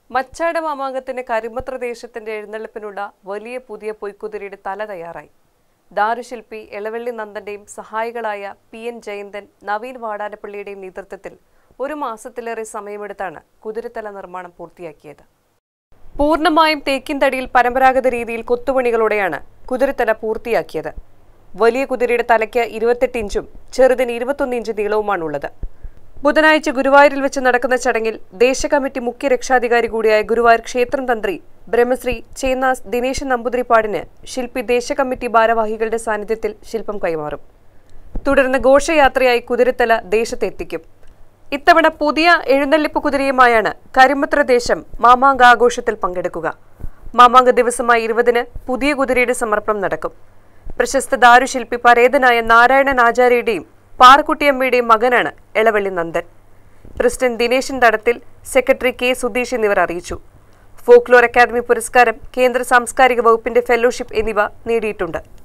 മച്ചാട് മാമാങ്കത്തിന് കരിമത്ര ദേശത്തിന്റെ എഴുന്നള്ളിപ്പിനുള്ള വലിയ പുതിയ പൊയ്ക്കുതിരയുടെ തല തയ്യാറായി ദാരുശില്പി എളവള്ളി നന്ദന്റെയും സഹായികളായ പി എൻ ജയന്തൻ നവീൻ വാടാനപ്പള്ളിയുടെയും നേതൃത്വത്തിൽ ഒരു മാസത്തിലേറെ സമയമെടുത്താണ് കുതിരത്തല നിർമ്മാണം പൂർത്തിയാക്കിയത് പൂർണ്ണമായും തേക്കിൻ തടിയിൽ പരമ്പരാഗത രീതിയിൽ കൊത്തുപണികളോടെയാണ് കുതിരത്തല പൂർത്തിയാക്കിയത് വലിയ കുതിരയുടെ തലയ്ക്ക് ഇരുപത്തെട്ട് ഇഞ്ചും ചെറുതിന് ഇരുപത്തൊന്ന് ഇഞ്ച് നീളവുമാണുള്ളത് ബുധനാഴ്ച ഗുരുവായൂരിൽ വെച്ച് നടക്കുന്ന ചടങ്ങിൽ ദേശകമ്മിറ്റി മുഖ്യ രക്ഷാധികാരി കൂടിയായ ഗുരുവായൂർ ക്ഷേത്രം തന്ത്രി ബ്രഹ്മശ്രീ ചേന്നാസ് ദിനേശൻ നമ്പൂതിരിപ്പാടിന് ശില്പി ദേശകമ്മിറ്റി ഭാരവാഹികളുടെ സാന്നിധ്യത്തിൽ ശില്പം കൈമാറും തുടർന്ന് ഘോഷയാത്രയായി കുതിരത്തല ദേശത്തെത്തിക്കും ഇത്തവണ പുതിയ എഴുന്നള്ളിപ്പ് കുതിരയുമായാണ് കരിമത്ര ദേശം മാമാങ്ക ആഘോഷത്തിൽ പങ്കെടുക്കുക മാമാങ്ക ദിവസമായ ഇരുപതിന് പുതിയ കുതിരയുടെ സമർപ്പണം നടക്കും പ്രശസ്ത ദാരുശില്പി പരേതനായ നാരായണൻ ആചാര്യയുടെയും പാറക്കുട്ടിയമ്മയുടെയും മകനാണ് എളവള്ളി നന്ദൻ പ്രസിഡന്റ് ദിനേശൻ തടത്തിൽ സെക്രട്ടറി കെ സുധീഷ് എന്നിവർ അറിയിച്ചു ഫോക്ലോർ അക്കാദമി പുരസ്കാരം കേന്ദ്ര സാംസ്കാരിക വകുപ്പിന്റെ ഫെലോഷിപ്പ് എന്നിവ നേടിയിട്ടുണ്ട്